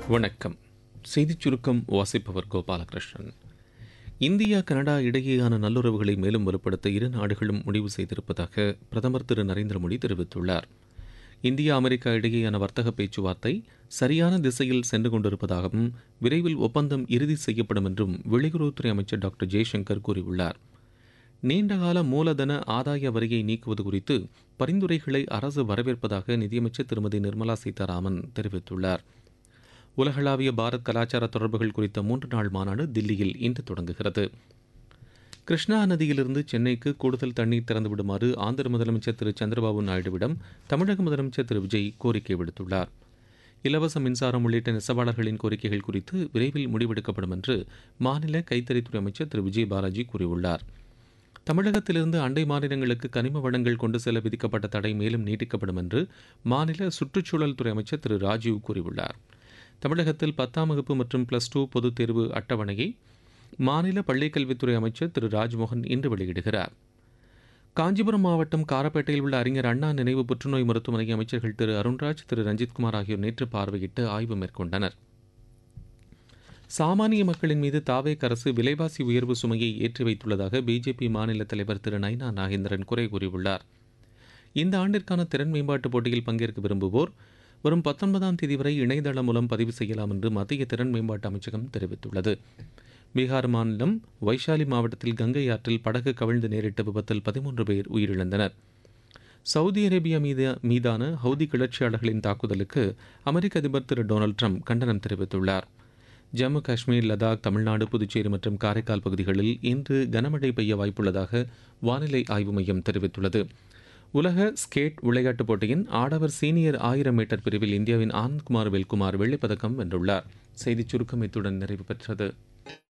வணக்கம் செய்திச் சுருக்கம் வாசிப்பவர் கோபாலகிருஷ்ணன் இந்தியா கனடா இடையேயான நல்லுறவுகளை மேலும் வலுப்படுத்த இரு நாடுகளும் முடிவு செய்திருப்பதாக பிரதமர் திரு நரேந்திர மோடி தெரிவித்துள்ளார் இந்தியா அமெரிக்கா இடையேயான வர்த்தக பேச்சுவார்த்தை சரியான திசையில் சென்று கொண்டிருப்பதாகவும் விரைவில் ஒப்பந்தம் இறுதி செய்யப்படும் என்றும் வெளியுறவுத்துறை அமைச்சர் டாக்டர் ஜெய்சங்கர் கூறியுள்ளார் நீண்டகால மூலதன ஆதாய வரியை நீக்குவது குறித்து பரிந்துரைகளை அரசு வரவேற்பதாக நிதியமைச்சர் திருமதி நிர்மலா சீதாராமன் தெரிவித்துள்ளார் உலகளாவிய பாரத் கலாச்சார தொடர்புகள் குறித்த மூன்று நாள் மாநாடு தில்லியில் இன்று தொடங்குகிறது கிருஷ்ணா நதியிலிருந்து சென்னைக்கு கூடுதல் தண்ணீர் திறந்துவிடுமாறு ஆந்திர முதலமைச்சர் திரு சந்திரபாபு நாயுடுவிடம் தமிழக முதலமைச்சர் திரு விஜய் கோரிக்கை விடுத்துள்ளார் இலவச மின்சாரம் உள்ளிட்ட நெசவாளர்களின் கோரிக்கைகள் குறித்து விரைவில் முடிவெடுக்கப்படும் என்று மாநில கைத்தறித்துறை அமைச்சர் திரு விஜய் பாலாஜி கூறியுள்ளார் தமிழகத்திலிருந்து அண்டை மாநிலங்களுக்கு கனிம வளங்கள் கொண்டு செல்ல விதிக்கப்பட்ட தடை மேலும் நீட்டிக்கப்படும் என்று மாநில சுற்றுச்சூழல் துறை அமைச்சர் திரு ராஜீவ் கூறியுள்ளார் தமிழகத்தில் பத்தாம் வகுப்பு மற்றும் பிளஸ் டூ பொதுத் தேர்வு அட்டவணையை மாநில பள்ளிக்கல்வித்துறை அமைச்சர் திரு ராஜ்மோகன் இன்று வெளியிடுகிறார் காஞ்சிபுரம் மாவட்டம் காரப்பேட்டையில் உள்ள அறிஞர் அண்ணா நினைவு புற்றுநோய் மருத்துவமனை அமைச்சர்கள் திரு அருண்ராஜ் திரு ரஞ்சித்குமார் ஆகியோர் நேற்று பார்வையிட்டு ஆய்வு மேற்கொண்டனர் சாமானிய மக்களின் மீது தாவேக் அரசு விலைவாசி உயர்வு சுமையை ஏற்றி வைத்துள்ளதாக பிஜேபி மாநில தலைவர் திரு நைனா நாகேந்திரன் குறை கூறியுள்ளார் இந்த ஆண்டிற்கான திறன் மேம்பாட்டு போட்டியில் பங்கேற்க விரும்புவோர் வரும் பத்தொன்பதாம் தேதி வரை இணையதளம் மூலம் பதிவு செய்யலாம் என்று மத்திய திறன் மேம்பாட்டு அமைச்சகம் தெரிவித்துள்ளது பீகார் மாநிலம் வைஷாலி மாவட்டத்தில் கங்கை ஆற்றில் படகு கவிழ்ந்து நேரிட்ட விபத்தில் பதிமூன்று பேர் உயிரிழந்தனர் சவுதி அரேபியா மீது மீதான ஹவுதி கிளர்ச்சியாளர்களின் தாக்குதலுக்கு அமெரிக்க அதிபர் திரு டொனால்டு ட்ரம்ப் கண்டனம் தெரிவித்துள்ளார் ஜம்மு காஷ்மீர் லடாக் தமிழ்நாடு புதுச்சேரி மற்றும் காரைக்கால் பகுதிகளில் இன்று கனமழை பெய்ய வாய்ப்புள்ளதாக வானிலை ஆய்வு மையம் தெரிவித்துள்ளது உலக ஸ்கேட் விளையாட்டுப் போட்டியின் ஆடவர் சீனியர் ஆயிரம் மீட்டர் பிரிவில் இந்தியாவின் ஆனந்த்குமார் வெல்குமார் வெள்ளிப்பதக்கம் வென்றுள்ளார் செய்திச் சுருக்கம் இத்துடன் நிறைவு பெற்றது